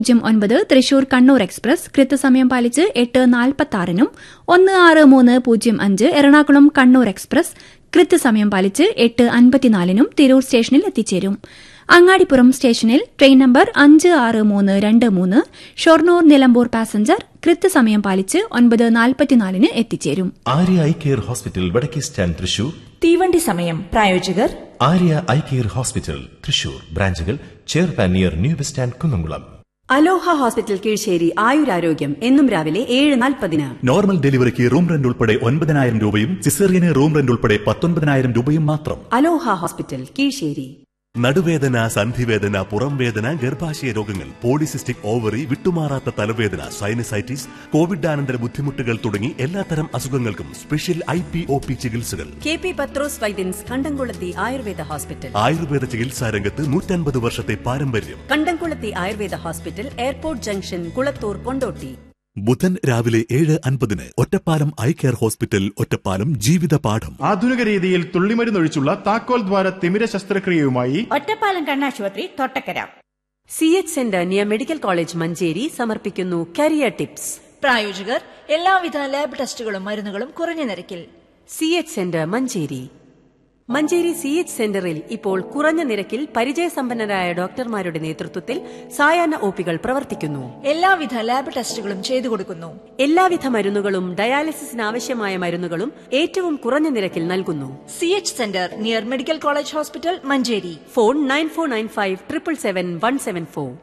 പൂജ്യം ഒൻപത് തൃശൂർ കണ്ണൂർ എക്സ്പ്രസ് കൃത്യസമയം പാലിച്ച് എട്ട് നാൽപ്പത്തി ആറിനും ഒന്ന് ആറ് മൂന്ന് പൂജ്യം അഞ്ച് എറണാകുളം കണ്ണൂർ എക്സ്പ്രസ് കൃത്യസമയം പാലിച്ച് എട്ട് അൻപത്തിനാലിനും തിരൂർ സ്റ്റേഷനിൽ എത്തിച്ചേരും അങ്ങാടിപ്പുറം സ്റ്റേഷനിൽ ട്രെയിൻ നമ്പർ അഞ്ച് ആറ് മൂന്ന് രണ്ട് മൂന്ന് ഷൊർണൂർ നിലമ്പൂർ പാസഞ്ചർ കൃത്യസമയം പാലിച്ച് ഒൻപത് നാൽപ്പത്തിനാലിന് എത്തിച്ചേരും ആര്യ ഐ കെയർ ഹോസ്പിറ്റൽ വടക്കേ സ്റ്റാൻഡ് തൃശൂർ തീവണ്ടി സമയം പ്രായോജകർ Arya eye care hospital Thrissur ബ്രാഞ്ചുകൾ ചെയർപാൻ near new bus stand Kunnamkulam Aloha hospital Keezhssery ആയുരാരോഗ്യം എന്നും രാവിലെ ഏഴ് നാൽപ്പതിന് നോർമൽ ഡെലിവറിക്ക് റൂം റെന്റ് ഉൾപ്പെടെ ഒൻപതിനായിരം രൂപയും സിസേറിയന് റൂം റെന്റ് ഉൾപ്പെടെ പത്തൊൻപതിനായിരം രൂപയും മാത്രം അലോഹ ഹോസ്പിറ്റൽ കീഴ്ശ്ശേരി നടുവേദന സന്ധിവേദന പുറംവേദന ഗർഭാശയ രോഗങ്ങൾ പോളിസിസ്റ്റിക് ഓവറി വിട്ടുമാറാത്ത തലവേദന സൈനസൈറ്റിസ് കോവിഡാനന്തര ബുദ്ധിമുട്ടുകൾ തുടങ്ങി എല്ലാത്തരം അസുഖങ്ങൾക്കും special I P O P ചികിത്സകൾ K P Pathros Vaidyans Kandamkulathi Ayurveda hospital Ayurveda ചികിത്സാ രംഗത്ത് നൂറ്റൻപത് വർഷത്തെ പാരമ്പര്യം Kandamkulathi Ayurveda hospital airport junction Kulathur Kondotty ബുധൻ രാവിലെ ഏഴ് അൻപതിന് Ottapalam eye care hospital Ottapalam ജീവിത പാഠം ആധുനിക രീതിയിൽ തുള്ളിമരുന്നൊഴിച്ചുള്ള താക്കോൽ ദ്വാര തിമിര ശസ്ത്രക്രിയയുമായി ഒറ്റപ്പാലം കണ്ണാശുപത്രി Thottakkara C H centre near medical college Manjeri സമർപ്പിക്കുന്നു കരിയർ ടിപ്സ് പ്രായോജകർ എല്ലാവിധ ലാബ് ടെസ്റ്റുകളും മരുന്നുകളും കുറഞ്ഞ നിരക്കിൽ C H centre Manjeri Manjeri C H സെന്ററിൽ ഇപ്പോൾ കുറഞ്ഞ നിരക്കിൽ പരിചയസമ്പന്നരായ ഡോക്ടർമാരുടെ നേതൃത്വത്തിൽ സായാഹ്ന ഒപികൾ പ്രവർത്തിക്കുന്നു എല്ലാവിധ ലാബ് ടെസ്റ്റുകളും ചെയ്തു കൊടുക്കുന്നു എല്ലാവിധ മരുന്നുകളും ഡയാലിസിസിന് ആവശ്യമായ മരുന്നുകളും ഏറ്റവും കുറഞ്ഞ നിരക്കിൽ നൽകുന്നു C H centre near medical college hospital Manjeri phone nine four nine five triple seven one seven four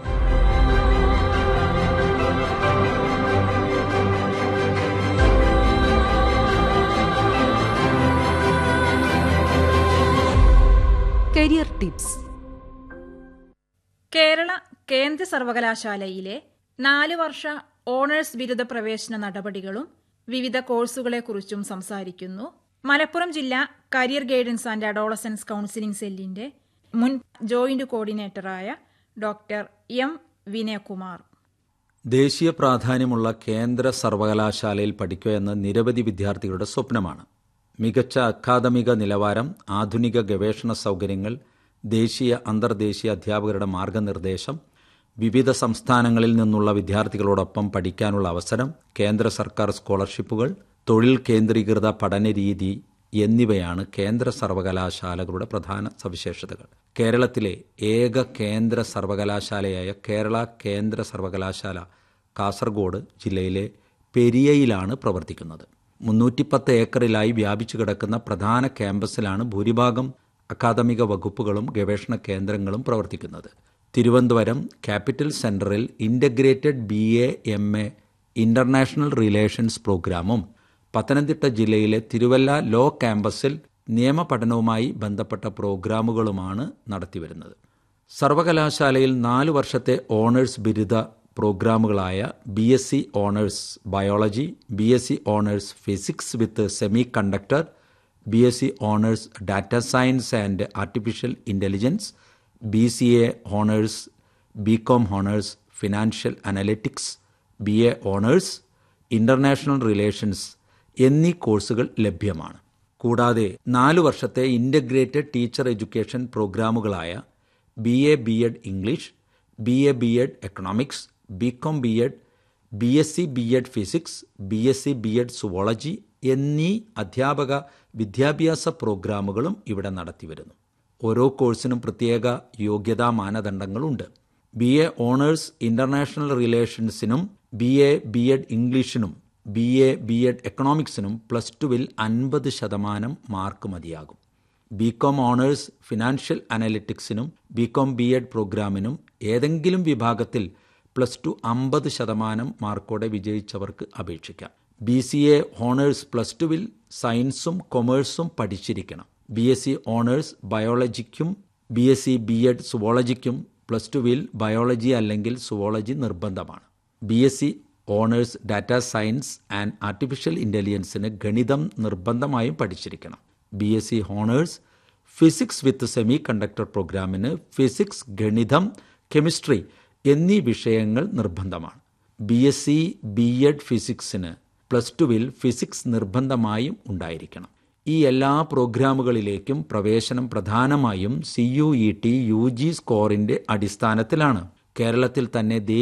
career tips Kerala കേന്ദ്ര സർവകലാശാലയിലെ നാല് വർഷ ഓണേഴ്സ് ബിരുദ പ്രവേശന നടപടികളും വിവിധ കോഴ്സുകളെക്കുറിച്ചും സംസാരിക്കുന്നു മലപ്പുറം ജില്ലാ career guidance and adolescence counselling സെല്ലിന്റെ മുൻ ജോയിന്റ് കോർഡിനേറ്ററായ ഡോക്ടർ എം വിനയകുമാർ ദേശീയ പ്രാധാന്യമുള്ള കേന്ദ്ര സർവകലാശാലയിൽ പഠിക്കുക എന്ന നിരവധി വിദ്യാർത്ഥികളുടെ സ്വപ്നമാണ് മികച്ച അക്കാദമിക നിലവാരം ആധുനിക ഗവേഷണ സൗകര്യങ്ങൾ ദേശീയ അന്തർദേശീയ അധ്യാപകരുടെ മാർഗനിർദ്ദേശം വിവിധ സംസ്ഥാനങ്ങളിൽ നിന്നുള്ള വിദ്യാർത്ഥികളോടൊപ്പം പഠിക്കാനുള്ള അവസരം കേന്ദ്ര സർക്കാർ സ്കോളർഷിപ്പുകൾ തൊഴിൽ കേന്ദ്രീകൃത പഠന രീതി എന്നിവയാണ് കേന്ദ്ര സർവകലാശാലകളുടെ പ്രധാന സവിശേഷതകൾ കേരളത്തിലെ ഏക കേന്ദ്ര സർവകലാശാലയായ കേരള കേന്ദ്ര സർവകലാശാല കാസർഗോഡ് ജില്ലയിലെ പെരിയയിലാണ് പ്രവർത്തിക്കുന്നത് മുന്നൂറ്റിപ്പത്ത് ഏക്കറിലായി വ്യാപിച്ചു കിടക്കുന്ന പ്രധാന ക്യാമ്പസിലാണ് ഭൂരിഭാഗം അക്കാദമിക വകുപ്പുകളും ഗവേഷണ കേന്ദ്രങ്ങളും പ്രവർത്തിക്കുന്നത് തിരുവനന്തപുരം ക്യാപിറ്റൽ സെന്ററിൽ integrated B A M A international relations പ്രോഗ്രാമും പത്തനംതിട്ട ജില്ലയിലെ തിരുവല്ല ലോ ക്യാമ്പസിൽ നിയമപഠനവുമായി ബന്ധപ്പെട്ട പ്രോഗ്രാമുകളുമാണ് നടത്തിവരുന്നത് സർവകലാശാലയിൽ നാലു വർഷത്തെ ഓണേഴ്സ് ബിരുദ പ്രോഗ്രാമുകളായ B S C honours biology B S C honours physics with semiconductor B S C honours data science and artificial intelligence B C A honours B Com honours financial analytics B A honours international relations എന്നീ കോഴ്സുകൾ ലഭ്യമാണ് കൂടാതെ നാലു വർഷത്തെ integrated teacher education പ്രോഗ്രാമുകളായ B A B Ed English B A B Ed economics B Com B Ed B S C B Ed physics B S C B Ed zoology എന്നീ അധ്യാപക വിദ്യാഭ്യാസ പ്രോഗ്രാമുകളും ഇവിടെ നടത്തിവരുന്നു ഓരോ കോഴ്സിനും പ്രത്യേക യോഗ്യതാ മാനദണ്ഡങ്ങളുണ്ട് ബി എ ഓണേഴ്സ് ഇൻ്റർനാഷണൽ റിലേഷൻസിനും ബി എ ബി എഡ് ഇംഗ്ലീഷിനും ബി എ ബി എഡ് എക്കണോമിക്സിനും പ്ലസ് ടുവിൽ അൻപത് ശതമാനം മാർക്ക് മതിയാകും ബി കോം ഓണേഴ്സ് ഫിനാൻഷ്യൽ അനലിറ്റിക്സിനും ബി കോം ബി എഡ് പ്രോഗ്രാമിനും ഏതെങ്കിലും വിഭാഗത്തിൽ പ്ലസ് ടു അമ്പത് ശതമാനം മാർക്കോടെ വിജയിച്ചവർക്ക് അപേക്ഷിക്കാം B C A honours plus ടുവിൽ സയൻസും കൊമേഴ്സും പഠിച്ചിരിക്കണം ബി എസ് സി ഓണേഴ്സ് ബയോളജിക്കും B S C B Ed സുവോളജിക്കും പ്ലസ് ടുവിൽ ബയോളജി അല്ലെങ്കിൽ സുവോളജി നിർബന്ധമാണ് B S C honours data science and artificial ഇൻ്റലിജൻസിന് ഗണിതം നിർബന്ധമായും പഠിച്ചിരിക്കണം B S C honours physics with semiconductor പ്രോഗ്രാമിന് ഫിസിക്സ് ഗണിതം കെമിസ്ട്രി എന്നീ വിഷയങ്ങൾ നിർബന്ധമാണ് B S C B Ed ഫിസിക്സിന് പ്ലസ് ടുവിൽ ഫിസിക്സ് നിർബന്ധമായും ഉണ്ടായിരിക്കണം ഈ എല്ലാ പ്രോഗ്രാമുകളിലേക്കും പ്രവേശനം പ്രധാനമായും C U E T U G സ്കോറിൻ്റെ അടിസ്ഥാനത്തിലാണ് കേരളത്തിൽ തന്നെ